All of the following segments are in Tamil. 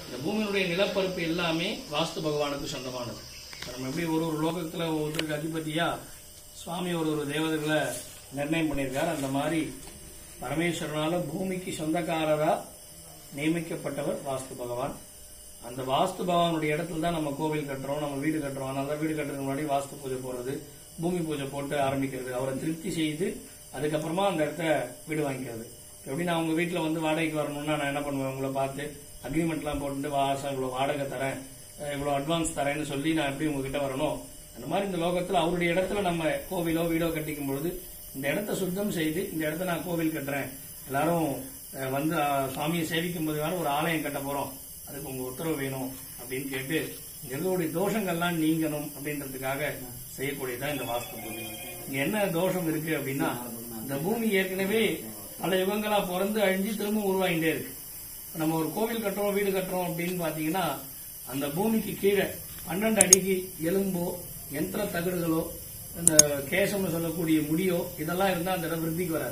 இந்த பூமியினுடைய நிலப்பரப்பு எல்லாமே வாஸ்து பகவானுக்கு சொந்தமானது இப்ப நம்ம எப்படி ஒரு ஒரு லோகத்துல ஒவ்வொருத்தருக்கு அதிபதியா சுவாமி ஒரு ஒரு தேவதைகளை நிர்ணயம் பண்ணியிருக்காரு அந்த மாதிரி பரமேஸ்வரனால பூமிக்கு சொந்தக்காரரா நியமிக்கப்பட்டவர் வாஸ்து பகவான் அந்த வாஸ்து பகவானுடைய இடத்துல தான் நம்ம கோவில் கட்டுறோம் நம்ம வீடு கட்டுறோம் அதனால தான் வீடு கட்டுறதுக்கு முன்னாடி வாஸ்து பூஜை போடுறது பூமி பூஜை போட்டு ஆரம்பிக்கிறது அவரை திருப்தி செய்து அதுக்கப்புறமா அந்த இடத்த வீடு வாங்கிக்கிறது எப்படி நான் உங்க வீட்டுல வந்து வாடகைக்கு வரணும்னா நான் என்ன பண்ணுவேன் உங்களை பார்த்து அக்ரிமெண்ட்லாம் போட்டுட்டு வாசம் இவ்வளவு வாடகை தரேன் அஹ் இவ்வளவு அட்வான்ஸ் தரேன்னு சொல்லி நான் எப்படி உங்ககிட்ட வரணும் அந்த மாதிரி இந்த லோகத்துல அவருடைய இடத்துல நம்ம கோவிலோ வீடோ கட்டிக்கும் பொழுது இந்த இடத்த சுத்தம் செய்து இந்த இடத்த நான் கோவில் கட்டுறேன் எல்லாரும் அஹ், வந்து அஹ், சுவாமியை சேவிக்கும் போது வேற ஒரு ஆலயம் கட்ட போறோம் அதுக்கு உங்க உத்தரவு வேணும் அப்படின்னு கேட்டு இங்க இருக்கக்கூடிய தோஷங்கள்லாம் நீங்கணும் அப்படின்றதுக்காக செய்யக்கூடியதான் இந்த வாஸ்து பூஜை இங்க என்ன தோஷம் இருக்கு அப்படின்னா இந்த பூமி ஏற்கனவே பல யுகங்களா பிறந்து அழிஞ்சு திரும்ப உருவாகிட்டே இருக்கு இப்ப நம்ம ஒரு கோவில் கட்டுறோம் வீடு கட்டுறோம் அப்படின்னு பாத்தீங்கன்னா அந்த பூமிக்கு கீழே பன்னெண்டு அடிக்கு எலும்போ யந்திர தகடுகளோ இந்த கேசம்னு சொல்லக்கூடிய முடியோ இதெல்லாம் இருந்தா அந்த இடம் விருத்திக்கு வராது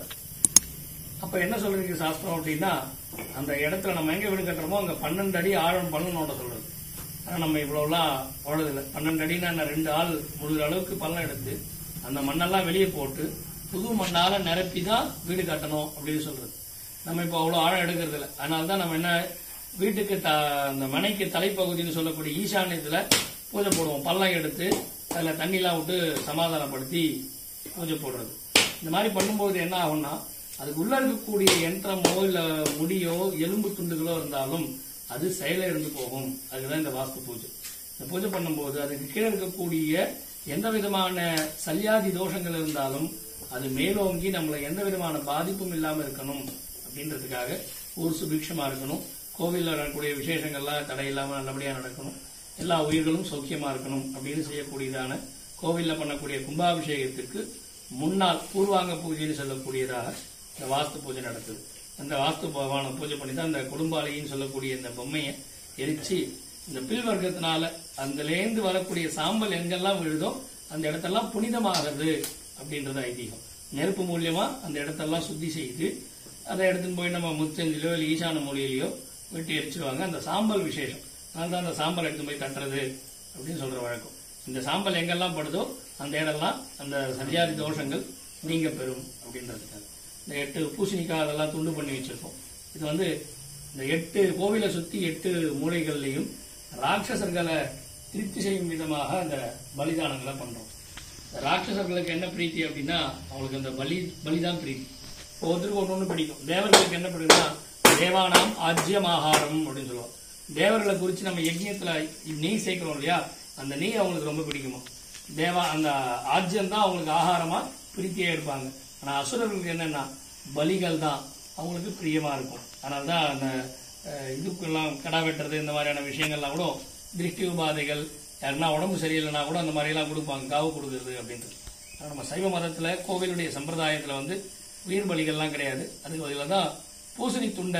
அப்ப என்ன சொல்றதுக்கு சாஸ்திரம் அப்படின்னா அந்த இடத்துல நம்ம எங்க வீடு கட்டுறோமோ அங்க பன்னெண்டு அடி ஆழம் பண்ணணும்னு சொல்றது ஆனா நம்ம இவ்வளவுலாம் போடுறதில்லை பன்னெண்டு அடினா நான் ரெண்டு ஆள் முழுகிற அளவுக்கு பள்ளம் எடுத்து அந்த மண்ணெல்லாம் வெளியே போட்டு புது மண்ணால நிரப்பி தான் வீடு கட்டணும் அப்படின்னு சொல்றது நம்ம இப்போ அவ்வளவு ஆழம் எடுக்கிறது இல்லை அதனால தான் நம்ம என்ன வீட்டுக்கு த அந்த மனைக்கு தலைப்பகுதின்னு சொல்லக்கூடிய ஈசானியத்துல பூஜை போடுவோம் பள்ளம் எடுத்து அதுல தண்ணிலாம் விட்டு சமாதானப்படுத்தி பூஜை போடுறது இந்த மாதிரி பண்ணும்போது என்ன ஆகும்னா அதுக்கு உள்ள இருக்கக்கூடிய யந்திரமோ இல்ல முடியோ எலும்பு துண்டுகளோ இருந்தாலும் அது செயலிழந்து போகும் அதுதான் இந்த வாஸ்து பூஜை இந்த பூஜை பண்ணும்போது அதுக்கு கீழே இருக்கக்கூடிய எந்த விதமான சல்யாதி தோஷங்கள் இருந்தாலும் அது மேலோங்கி நம்மளை எந்த விதமான பாதிப்பும் இல்லாம இருக்கணும் அப்படின்றதுக்காக ஊர் சுபிக்ஷமா இருக்கணும் கோவில்ல நடக்கக்கூடிய விசேஷங்கள்லாம் தடை இல்லாம நல்லபடியா நடக்கணும் எல்லா உயிர்களும் சௌக்கியமா இருக்கணும் அப்படின்னு செய்யக்கூடியதான கோவில்ல பண்ணக்கூடிய கும்பாபிஷேகத்திற்கு முன்னால் பூர்வாங்க பூஜைன்னு சொல்லக்கூடியதாக இந்த வாஸ்து பூஜை நடக்குது அந்த வாஸ்து பகவானை பூஜை பண்ணி தான் இந்த குடும்பாளின்னு சொல்லக்கூடிய இந்த பொம்மையை எரிச்சு இந்த பில் வர்க்கத்தினால அதுலேருந்து வரக்கூடிய சாம்பல் எங்கெல்லாம் விழுதோ அந்த இடத்தெல்லாம் புனிதமாகிறது அப்படின்றது ஐதீகம் நெருப்பு மூலியமா அந்த இடத்தெல்லாம் சுத்தி செய்து அதை எடுத்துன்னு போய் நம்ம முத்தஞ்சிலோ இல்லை ஈசான மூலையிலையோ வெட்டி எரிச்சிருவாங்க அந்த சாம்பல் விசேஷம் அதனால தான் அந்த சாம்பல் எடுத்து போய் தட்டுறது அப்படின்னு சொல்ற வழக்கம் இந்த சாம்பல் எங்கெல்லாம் படுதோ அந்த இடம்லாம் அந்த சரியாதி தோஷங்கள் நீங்க பெறும் அப்படின்றதுக்காக இந்த எட்டு பூசணிக்காய் அதெல்லாம் துண்டு பண்ணி வச்சிருக்கோம் இது வந்து இந்த எட்டு கோவிலை சுத்தி எட்டு மூலைகள்லையும் ராட்சசர்களை திருப்தி செய்யும் விதமாக அந்த பலிதானங்களை பண்றோம் இந்த ராட்சசர்களுக்கு என்ன பிரீத்தி அப்படின்னா அவங்களுக்கு அந்த பலி பலிதான் பிரீத்தி ஒவ்வொருத்தருக்கும் ஒன்று ஒன்று பிடிக்கும் தேவர்களுக்கு என்ன பிடிக்கும்னா தேவானாம் ஆஜ்யமாகாரம் அப்படின்னு சொல்லுவோம் தேவர்களை குறித்து நம்ம யஜ்யத்துல நெய் சேர்க்கிறோம் இல்லையா அந்த நெய் அவங்களுக்கு ரொம்ப பிடிக்குமா தேவா அந்த ஆஜ்யம் தான் அவங்களுக்கு ஆகாரமா பிரீத்தியா இருப்பாங்க ஆனா அசுரர்களுக்கு என்னன்னா பலிகள் தான் அவங்களுக்கு பிரியமா இருக்கும் அதனால தான் அந்த அஹ், இதுக்கெல்லாம் கடா வெட்டுறது இந்த மாதிரியான விஷயங்கள்லாம் கூட திருஷ்டி உபாதைகள் யாருன்னா உடம்பு சரியில்லைன்னா கூட அந்த மாதிரி எல்லாம் கொடுப்பாங்க காவு கொடுக்குறது அப்படின்றது ஆனா நம்ம சைவ மதத்துல கோவிலுடைய சம்பிரதாயத்துல வந்து உயிர் பலிகள்லாம் கிடையாது அதுக்கு பதிலாக தான் பூசணி துண்டை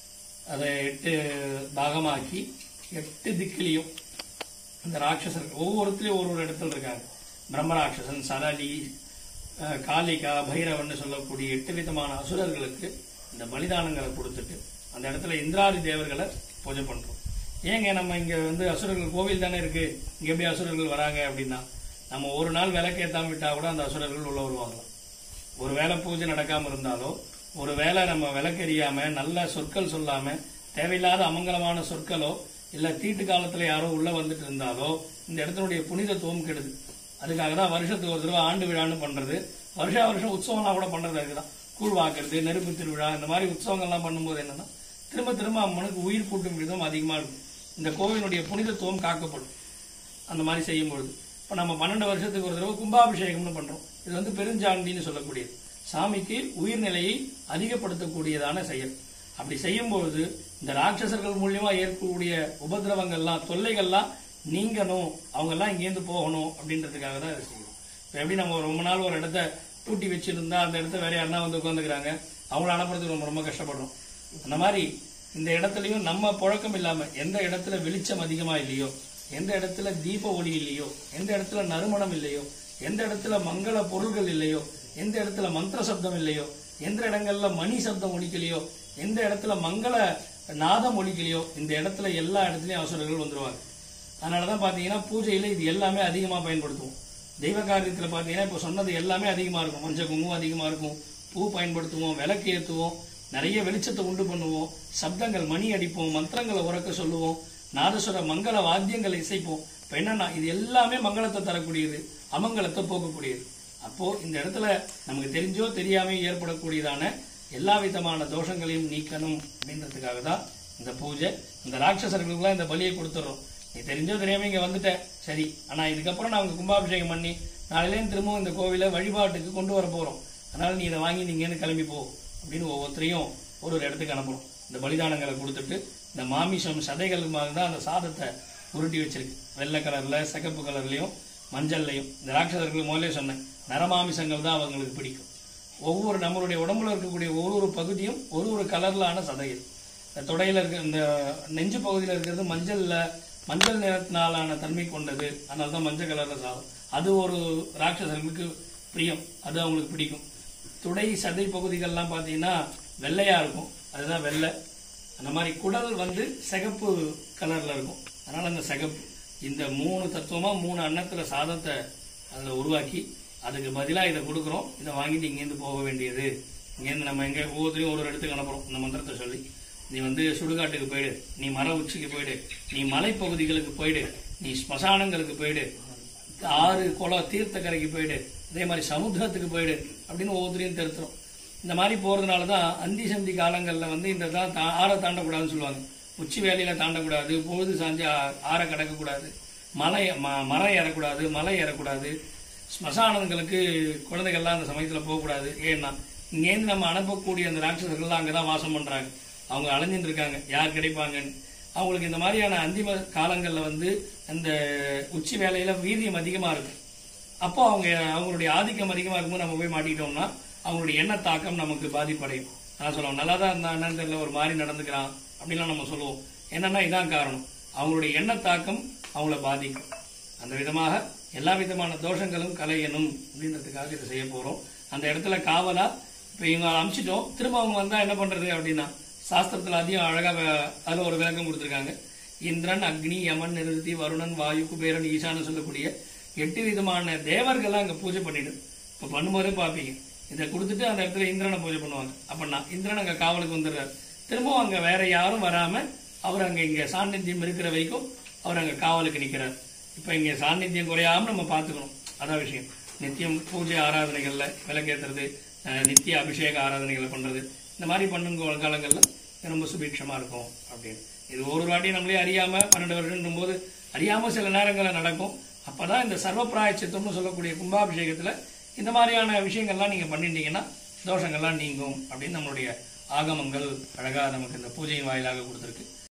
அதை எட்டு பாகமாக்கி எட்டு திக்கிலையும் இந்த ராட்சசர்கள் ஒவ்வொருத்தரையும் ஒரு ஒரு இடத்துல இருக்காங்க பிரம்மராட்சசன் சரளி அஹ், காளிகா பைரவன் சொல்லக்கூடிய எட்டு விதமான அசுரர்களுக்கு இந்த பலிதானங்களை கொடுத்துட்டு அந்த இடத்துல இந்திராதி தேவர்களை பூஜை பண்றோம் ஏங்க நம்ம இங்க வந்து அசுரர்கள் கோவில் தானே இருக்கு இங்க எப்படி அசுரர்கள் வராங்க அப்படின்னா நம்ம ஒரு நாள் விளக்கேத்தாம விட்டா கூட அந்த அசுரர்கள் உள்ள வருவாங்களாம் ஒரு வேளை பூஜை நடக்காம இருந்தாலோ ஒரு வேளை நம்ம விளக்கெறியாம நல்ல சொற்கள் சொல்லாம தேவையில்லாத அமங்கலமான சொற்களோ இல்ல தீட்டு காலத்துல யாரோ உள்ள வந்துட்டு இருந்தாலோ இந்த இடத்தினுடைய புனிதத்துவம் கெடுது அதுக்காக தான் வருஷத்துக்கு ஒரு தடவை ஆண்டு விழான்னு பண்றது வருஷா வருஷம் உற்சவம்லாம் கூட பண்றது அதுதான் கூழ் வாக்குறது நெருப்பு திருவிழா இந்த மாதிரி உற்சவங்கள்லாம் பண்ணும்போது என்னன்னா திரும்ப திரும்ப அம்மனுக்கு உயிர் கூட்டும் விதம் அதிகமா இருக்கும் இந்த கோவிலுடைய புனிதத்துவம் காக்கப்படும் அந்த மாதிரி செய்யும் பொழுது இப்போ நம்ம பன்னெண்டு வருஷத்துக்கு ஒரு தடவை கும்பாபிஷேகம்னு பண்றோம் இது வந்து பெருஞ்சாண்டின்னு சொல்லக்கூடியது சாமிக்கு உயிர்நிலையை அதிகப்படுத்தக்கூடியதான செயல் அப்படி செய்யும் பொழுது இந்த ராட்சசர்கள் மூலியமா ஏற்படக்கூடிய உபதிரவங்கள்லாம் தொல்லைகள்லாம் நீங்கணும் அவங்க எல்லாம் இங்கேருந்து போகணும் அப்படின்றதுக்காக தான் இதை செய்யணும் இப்போ எப்படி நம்ம ரொம்ப நாள் ஒரு இடத்த பூட்டி வச்சிருந்தா அந்த இடத்த வேற யாருன்னா வந்து உட்காந்துக்கிறாங்க அவங்கள அனுப்புறதுக்கு ரொம்ப ரொம்ப கஷ்டப்படுறோம் அந்த மாதிரி இந்த இடத்துலயும் நம்ம புழக்கம் இல்லாம எந்த இடத்துல வெளிச்சம் அதிகமா இல்லையோ எந்த இடத்துல தீப ஒளி இல்லையோ எந்த இடத்துல நறுமணம் இல்லையோ எந்த இடத்துல மங்கள பொருள்கள் இல்லையோ எந்த இடத்துல மந்திர சப்தம் இல்லையோ எந்த இடங்கள்ல மணி சப்தம் ஒலிக்கலையோ எந்த இடத்துல மங்கள நாதம் ஒலிக்கலையோ இந்த இடத்துல எல்லா இடத்துலயும் அசுரர்கள் வந்துருவாங்க அதனாலதான் பாத்தீங்கன்னா பூஜையில இது எல்லாமே அதிகமா பயன்படுத்துவோம் தெய்வ காரியத்துல பாத்தீங்கன்னா இப்ப சொன்னது எல்லாமே அதிகமா இருக்கும் மஞ்சள் குங்குமம் அதிகமா இருக்கும் பூ பயன்படுத்துவோம் விளக்கு ஏத்துவோம் நிறைய வெளிச்சத்தை உண்டு பண்ணுவோம் சப்தங்கள் மணி அடிப்போம் மந்திரங்களை உறக்க சொல்லுவோம் நாதஸ்வர மங்கள வாத்தியங்களை இசைப்போம் இப்ப என்னன்னா இது எல்லாமே மங்களத்தை தரக்கூடியது அமங்கலத்தை போக்கக்கூடியது அப்போ இந்த இடத்துல நமக்கு தெரிஞ்சோ தெரியாமையோ ஏற்படக்கூடியதான எல்லா விதமான தோஷங்களையும் நீக்கணும் அப்படின்றதுக்காக தான் இந்த பூஜை இந்த ராட்சசர்களுக்குலாம் இந்த பலியை கொடுத்துட்றோம் நீ தெரிஞ்சோ தெரியாம இங்க வந்துட்ட சரி ஆனா இதுக்கப்புறம் நான் உங்க கும்பாபிஷேகம் பண்ணி நாளையிலேயும் திரும்பவும் இந்த கோவிலை வழிபாட்டுக்கு கொண்டு வர போறோம் அதனால நீ இதை வாங்கி நீங்க இருந்து கிளம்பி போ அப்படின்னு ஒவ்வொருத்தரையும் ஒரு ஒரு இடத்துக்கு அனுப்பணும் இந்த பலிதானங்களை கொடுத்துட்டு இந்த மாமிசம் சதைகள் மாதிரி தான் அந்த சாதத்தை உருட்டி வச்சிருக்கு வெள்ளை கலர்ல சிகப்பு கலர்லயும் மஞ்சள்லையும் இந்த ராட்சசர்கள் முதலே சொன்னேன் நரமாமிசங்கள் தான் அவங்களுக்கு பிடிக்கும் ஒவ்வொரு நம்மளுடைய உடம்புல இருக்கக்கூடிய ஒரு ஒரு பகுதியும் ஒரு ஒரு கலர்லான சதைகள் இந்த தொடையில இருக்க இந்த நெஞ்சு பகுதியில் இருக்கிறது மஞ்சள்ல மஞ்சள் நிறத்தினாலான தன்மை கொண்டது அதனால தான் மஞ்சள் கலர்ல சாதம் அது ஒரு ராட்சசர்களுக்கு பிரியம் அது அவங்களுக்கு பிடிக்கும் துடை சதை பகுதிகள்லாம் பார்த்தீங்கன்னா வெள்ளையா இருக்கும் அதுதான் வெள்ளை அந்த மாதிரி குடல் வந்து சிகப்பு கலர்ல இருக்கும் அதனால அந்த சிகப்பு இந்த மூணு தத்துவமா மூணு அன்னத்துல சாதத்தை அதுல உருவாக்கி அதுக்கு பதிலா இதை கொடுக்குறோம் இதை வாங்கிட்டு இங்கேருந்து போக வேண்டியது இங்கேருந்து நம்ம எங்க ஒவ்வொருத்தரையும் ஒரு ஒரு இடத்துக்கு அனுப்புறோம் இந்த மந்திரத்தை சொல்லி நீ வந்து சுடுகாட்டுக்கு போயிடு நீ மர உச்சிக்கு போயிடு நீ மலைப்பகுதிகளுக்கு போயிடு நீ ஸ்மசானங்களுக்கு போயிடு ஆறு குளம் தீர்த்தக்கரைக்கு போயிடு அதே மாதிரி சமுத்திரத்துக்கு போயிடு அப்படின்னு ஒவ்வொருத்தரையும் திருத்துறோம் இந்த மாதிரி போறதுனால தான் அந்தி சந்தி காலங்களில் வந்து இந்த தான் தா- ஆறை தாண்டக்கூடாதுன்னு சொல்லுவாங்க உச்சி வேலையில தாண்டக்கூடாது பொழுது சாஞ்சு ஆ- ஆறை கடக்கக்கூடாது மலை ம- மரம் ஏறக்கூடாது மலை ஏறக்கூடாது ஸ்மசானங்களுக்கு குழந்தைகள்லாம் அந்த சமயத்துல போகக்கூடாது ஏன்னா இங்கேருந்து நம்ம அனுப்பக்கூடிய அந்த ராட்சசர்கள்லாம் அங்கதான் வாசம் பண்றாங்க அவங்க அலைஞ்சிட்டு இருக்காங்க யார் கிடைப்பாங்கன்னு அவங்களுக்கு இந்த மாதிரியான அந்திம காலங்கள்ல வந்து அந்த உச்சி வேலையில வீரியம் அதிகமா இருக்கும் அப்போ அவங்க அவங்களுடைய ஆதிக்கம் அதிகமா இருக்கும்போது நம்ம போய் மாட்டிக்கிட்டோம்னா அவங்களுடைய எண்ண தாக்கம் நமக்கு பாதிப்படையும் நான் சொல்லுவோம் நல்லா தான் இருந்தா என்னன்னு தெரியல ஒரு மாதிரி நடந்துக்கிறான் அப்படின்லாம் நம்ம சொல்லுவோம் என்னன்னா இதான் காரணம் அவங்களுடைய எண்ண தாக்கம் அவங்கள பாதிக்கும் அந்த விதமாக எல்லா விதமான தோஷங்களும் கலையணும் அப்படின்றதுக்காக இதை செய்ய போறோம் அந்த இடத்துல காவலா இப்ப இவங்க அமிச்சிட்டோம் திரும்ப அவங்க வந்தா என்ன பண்றது அப்படின்னா சாஸ்திரத்துல அதிகம் அழகா வ- அதுல ஒரு விளக்கம் கொடுத்திருக்காங்க இந்திரன் அக்னி யமன் நிருதி வருணன் வாயு குபேரன் ஈசான்னு சொல்லக்கூடிய எட்டு விதமான தேவர்கள்லாம் அங்க பூஜை பண்ணிடு இப்ப பண்ணும்போதே பாப்பீங்க இதை கொடுத்துட்டு அந்த இடத்துல இந்திரனை பூஜை பண்ணுவாங்க அப்படின்னா இந்திரன் அங்க காவலுக்கு வந்துடுறாரு திரும்பவும் அங்க வேற யாரும் வராம அவர் அங்க இங்க சாநித்தியம் இருக்கிற வரைக்கும் அவர் அங்க காவலுக்கு நிக்கிறார் இப்ப இங்க சாநித்தியம் குறையாம நம்ம பாத்துக்கணும் அதான் விஷயம் நித்தியம் பூஜை ஆராதனைகள்ல விளக்கேத்துறது அஹ், நித்திய அபிஷேக ஆராதனைகளை பண்றது இந்த மாதிரி பண்ணும் கா- காலங்கள்ல இது ரொம்ப சுபீட்சமா இருக்கும் அப்படின்னு இது ஒரு வாட்டி நம்மளே அறியாம பன்னெண்டு வருஷம் போது அறியாம சில நேரங்கள்ல நடக்கும் அப்பதான் இந்த சர்வ பிராயச்சித்தம்னு சொல்லக்கூடிய கும்பாபிஷேகத்துல இந்த மாதிரியான விஷயங்கள்லாம் நீங்க பண்ணிட்டீங்கன்னா தோஷங்கள்லாம் நீங்கும் அப்படின்னு நம்மளுடைய ஆகமங்கள் அழகா நமக்கு இந்த பூஜையின் வாயிலாக கொடுத்திருக்கு